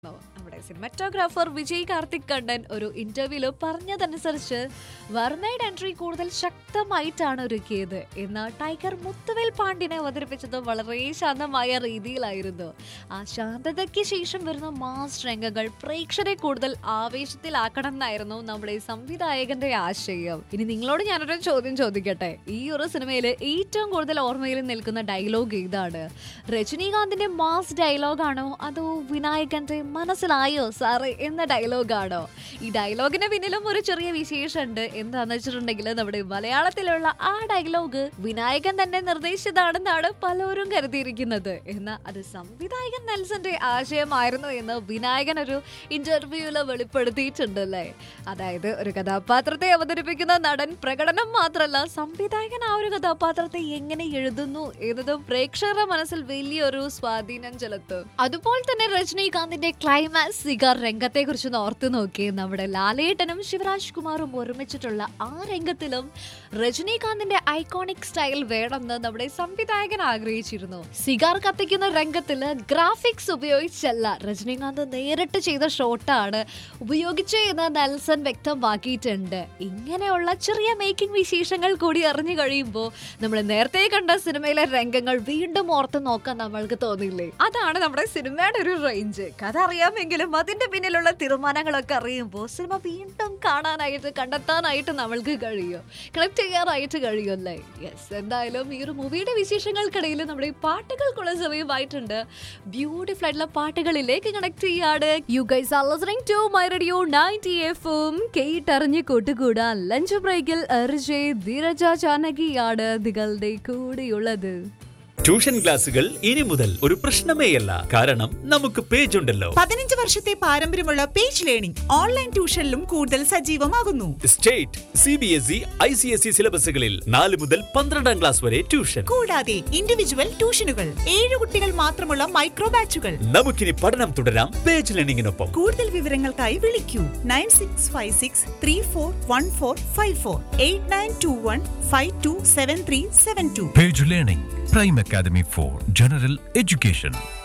നമ്മുടെ സിനിമാറ്റോഗ്രാഫർ വിജയ് കാർത്തിക് കണ്ടൻ ഒരു ഇന്റർവ്യൂല് പറഞ്ഞതനുസരിച്ച് വർമ്മയുടെ എൻട്രി കൂടുതൽ ശക്തമായിട്ടാണ് ഒരുക്കിയത് എന്നാൽ ടൈഗർ മുത്തുവേൽ പാണ്ഡ്യനെ അവതരിപ്പിച്ചത് വളരെ ശാന്തമായ രീതിയിലായിരുന്നു ആ ശാന്തതയ്ക്ക് ശേഷം വരുന്ന മാസ് രംഗങ്ങൾ പ്രേക്ഷകരെ കൂടുതൽ ആവേശത്തിലാക്കണം എന്നായിരുന്നു നമ്മുടെ സംവിധായകന്റെ ആശയം ഇനി നിങ്ങളോട് ഞാനൊരു ചോദ്യം ചോദിക്കട്ടെ ഈ ഒരു സിനിമയിൽ ഏറ്റവും കൂടുതൽ ഓർമ്മയിൽ നിൽക്കുന്ന ഡയലോഗ് ഏതാണ് രജനീകാന്തിന്റെ മാസ് ഡയലോഗാണോ അതോ വിനായകന്റെ മനസ്സിലായോ സാറ് എന്ന ഡയലോഗാണോ ഈ ഡയലോഗിന് പിന്നിലും ഒരു ചെറിയ വിശേഷമുണ്ട് എന്താന്ന് വെച്ചിട്ടുണ്ടെങ്കിൽ നമ്മുടെ മലയാളത്തിലുള്ള ആ ഡയലോഗ് വിനായകൻ തന്നെ നിർദ്ദേശിച്ചതാണെന്നാണ് പലരും കരുതിയിരിക്കുന്നത് എന്നാൽ അത് സംവിധായകൻ നെൽസന്റെ ആശയമായിരുന്നു എന്ന് വിനായകൻ ഒരു ഇന്റർവ്യൂവിൽ വെളിപ്പെടുത്തിയിട്ടുണ്ടല്ലേ അതായത് ഒരു കഥാപാത്രത്തെ അവതരിപ്പിക്കുന്ന നടൻ പ്രകടനം മാത്രമല്ല സംവിധായകൻ ആ ഒരു കഥാപാത്രത്തെ എങ്ങനെ എഴുതുന്നു എന്നതും പ്രേക്ഷകരുടെ മനസ്സിൽ വലിയൊരു സ്വാധീനം ചെലുത്തും അതുപോലെ തന്നെ രജനീകാന്തിന്റെ ക്ലൈമാക്സ് സിഗാർ രംഗത്തെ കുറിച്ച് ഓർത്തു നോക്കി നമ്മുടെ ലാലേട്ടനും ശിവരാജ് കുമാറും ഒരുമിച്ചിട്ടുള്ള ആ രംഗത്തിലും രജനീകാന്തിന്റെ ഐക്കോണിക് സ്റ്റൈൽ വേണമെന്ന് നമ്മുടെ സംവിധായകൻ ആഗ്രഹിച്ചിരുന്നു സിഗാർ കത്തിക്കുന്ന രംഗത്തില് ഗ്രാഫിക്സ് ഉപയോഗിച്ചല്ല രജനീകാന്ത് നേരിട്ട് ചെയ്ത ഷോട്ടാണ് ഉപയോഗിച്ചു എന്ന് നെൽസൺ വ്യക്തമാക്കിയിട്ടുണ്ട് ഇങ്ങനെയുള്ള ചെറിയ മേക്കിംഗ് വിശേഷങ്ങൾ കൂടി അറിഞ്ഞു കഴിയുമ്പോൾ നമ്മൾ നേരത്തെ കണ്ട സിനിമയിലെ രംഗങ്ങൾ വീണ്ടും ഓർത്ത് നോക്കാൻ നമ്മൾക്ക് തോന്നില്ലേ അതാണ് നമ്മുടെ സിനിമയുടെ ഒരു റേഞ്ച് കഥ അറിയാമെങ്കിലും അതിന്റെ പിന്നിലുള്ള തീരുമാനങ്ങളൊക്കെ അറിയുമ്പോൾ സിനിമ വീണ്ടും കാണാനായിട്ട് കണ്ടെത്താനായിട്ട് നമ്മൾക്ക് കഴിയും കണക്ട് ചെയ്യാനായിട്ട് കഴിയുമല്ലേ യെസ് എന്തായാലും ഈ ഒരു മൂവിയുടെ വിശേഷങ്ങൾക്കിടയിൽ നമ്മുടെ ഈ പാട്ടുകൾക്കുള്ള സമയമായിട്ടുണ്ട് ബ്യൂട്ടിഫുൾ ആയിട്ടുള്ള പാട്ടുകളിലേക്ക് കണക്ട് ചെയ്യാണ് you guys are listening to my radio 90 എഫും കേട്ടറിഞ്ഞ് കൂട്ടുകൂടാൻ ലഞ്ച് ബ്രേക്കിൽ അർജയ് ധീരജ ജാനകിയാണ് നിങ്ങളുടെ കൂടെയുള്ളത് ട്യൂഷൻ ക്ലാസുകൾ ഇനി മുതൽ ഒരു പ്രശ്നമേയല്ല കാരണം നമുക്ക് പേജ് ഉണ്ടല്ലോ പതിനഞ്ച് വർഷത്തെ പാരമ്പര്യമുള്ള പേജ് ലേണിംഗ് ഓൺലൈൻ ട്യൂഷനിലും കൂടുതൽ സജീവമാകുന്നു state C B S E I C S E സിലബസുകളിൽ നാല് മുതൽ പന്ത്രണ്ടാം ക്ലാസ് വരെ ട്യൂഷൻ കൂടാതെ ഇൻഡിവിജ്വൽ ട്യൂഷനുകൾ ഏഴ് കുട്ടികൾ മാത്രമുള്ള മൈക്രോ ബാച്ചുകൾ നമുക്കിനി പഠനം തുടരാം പേജ് ലേണിംഗിനൊപ്പം കൂടുതൽ വിവരങ്ങൾക്കായി വിളിക്കൂ nine six five six three four one four five four eight nine two one five two seven three seven two Page Learning, Prime Academy for General Education.